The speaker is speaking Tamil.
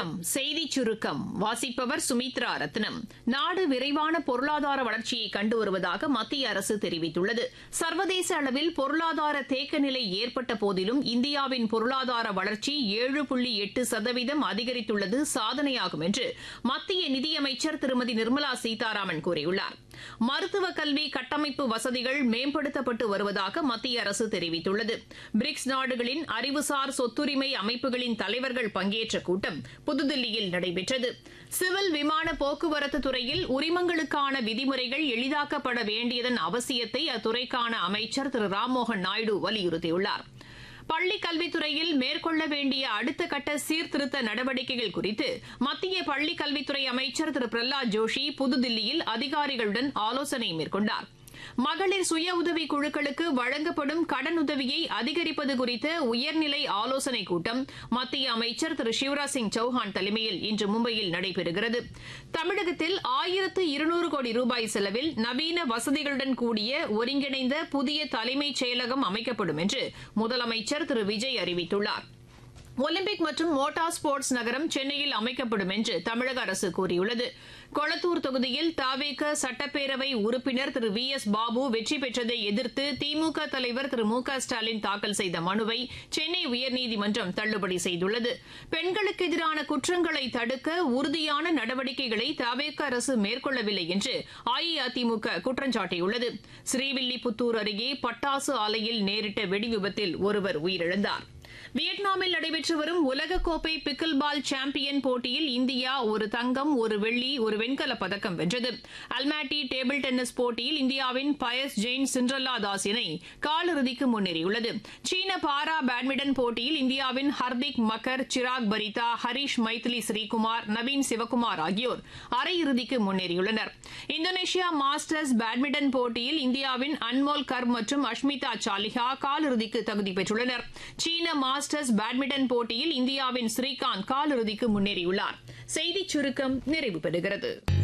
வணக்கம் செய்தி சுருக்கம் வாசிப்பவர் சுமித்ரா ரத்னம் நாடு விரைவான பொருளாதார வளர்ச்சியை கண்டு வருவதாக மத்திய அரசு தெரிவித்துள்ளது சர்வதேச அளவில் பொருளாதார தேக்க நிலை ஏற்பட்ட போதிலும் இந்தியாவின் பொருளாதார வளர்ச்சி ஏழு புள்ளி எட்டு சதவீதம் அதிகரித்துள்ளது சாதனையாகும் என்று மத்திய நிதியமைச்சர் திருமதி நிர்மலா சீதாராமன் கூறியுள்ளார் மருத்துவ கல்வி கட்டமைப்பு வசதிகள் மேம்படுத்தப்பட்டு வருவதாக மத்திய அரசு தெரிவித்துள்ளது பிரிக்ஸ் நாடுகளின் அறிவுசார் சொத்துரிமை அமைப்புகளின் தலைவர்கள் பங்கேற்ற கூட்டம் புதுதில்லியில் நடைபெற்றது சிவில் விமான போக்குவரத்து துறையில் உரிமங்களுக்கான விதிமுறைகள் எளிதாக்கப்பட வேண்டியதன் அவசியத்தை அத்துறைக்கான அமைச்சர் திரு ராம்மோகன் நாயுடு வலியுறுத்தியுள்ளார் பள்ளிக் கல்வித்துறையில் மேற்கொள்ள வேண்டிய அடுத்த கட்ட சீர்திருத்த நடவடிக்கைகள் குறித்து மத்திய பள்ளிக் கல்வித்துறை அமைச்சர் திரு பிரஹ்லாத் ஜோஷி புதுதில்லியில் அதிகாரிகளுடன் ஆலோசனை மேற்கொண்டார் மகளிர் சுய உதவி குழுக்களுக்கு வழங்கப்படும் கடனுதவியை அதிகரிப்பது குறித்த உயர்நிலை ஆலோசனைக் கூட்டம் மத்திய அமைச்சர் திரு சிவராஜ் சிங் சௌஹான் தலைமையில் இன்று மும்பையில் நடைபெறுகிறது தமிழகத்தில் ஆயிரத்து இருநூறு கோடி ரூபாய் செலவில் நவீன வசதிகளுடன் கூடிய ஒருங்கிணைந்த புதிய தலைமைச் செயலகம் அமைக்கப்படும் என்று முதலமைச்சர் திரு விஜய் அறிவித்துள்ளார் ஒலிம்பிக் மற்றும் மோட்டார் ஸ்போர்ட்ஸ் நகரம் சென்னையில் அமைக்கப்படும் என்று தமிழக அரசு கூறியுள்ளது கொளத்தூர் தொகுதியில் தாவேக சட்டப்பேரவை உறுப்பினர் திரு வி எஸ் பாபு வெற்றி பெற்றதை எதிர்த்து திமுக தலைவர் திரு மு க ஸ்டாலின் தாக்கல் செய்த மனுவை சென்னை உயர்நீதிமன்றம் தள்ளுபடி செய்துள்ளது பெண்களுக்கு எதிரான குற்றங்களை தடுக்க உறுதியான நடவடிக்கைகளை தாவேக அரசு மேற்கொள்ளவில்லை என்று அஇஅதிமுக குற்றம் சாட்டியுள்ளது ஸ்ரீவில்லிபுத்தூர் அருகே பட்டாசு ஆலையில் நேரிட்ட வெடிவிபத்தில் ஒருவர் உயிரிழந்தார் வியட்நாமில் நடைபெற்று வரும் உலகக்கோப்பை பிக்கில் பால் சாம்பியன் போட்டியில் இந்தியா ஒரு தங்கம் ஒரு வெள்ளி ஒரு வெண்கலப் பதக்கம் வென்றது அல்மாட்டி டேபிள் டென்னிஸ் போட்டியில் இந்தியாவின் பயஸ் ஜெயின் சிண்ட்ரல்லா தாஸ் இணை காலிறுதிக்கு முன்னேறியுள்ளது சீன பாரா பேட்மிண்டன் போட்டியில் இந்தியாவின் ஹர்திக் மக்கர் சிராக் பரிதா ஹரிஷ் மைத்திலி ஸ்ரீகுமார் நவீன் சிவகுமார் ஆகியோர் அரையிறுதிக்கு முன்னேறியுள்ளனர் இந்தோனேஷியா மாஸ்டர்ஸ் பேட்மிண்டன் போட்டியில் இந்தியாவின் அன்மோல் கர் மற்றும் அஷ்மிதா சாலிஹா காலிறுதிக்கு தகுதி பெற்றுள்ளனர் சீன மாஸ்டர்ஸ் பேட்மிண்டன் போட்டியில் இந்தியாவின் ஸ்ரீகாந்த் காலிறுதிக்கு முன்னேறியுள்ளார் செய்திச் சுருக்கம் நிறைவு பெறுகிறது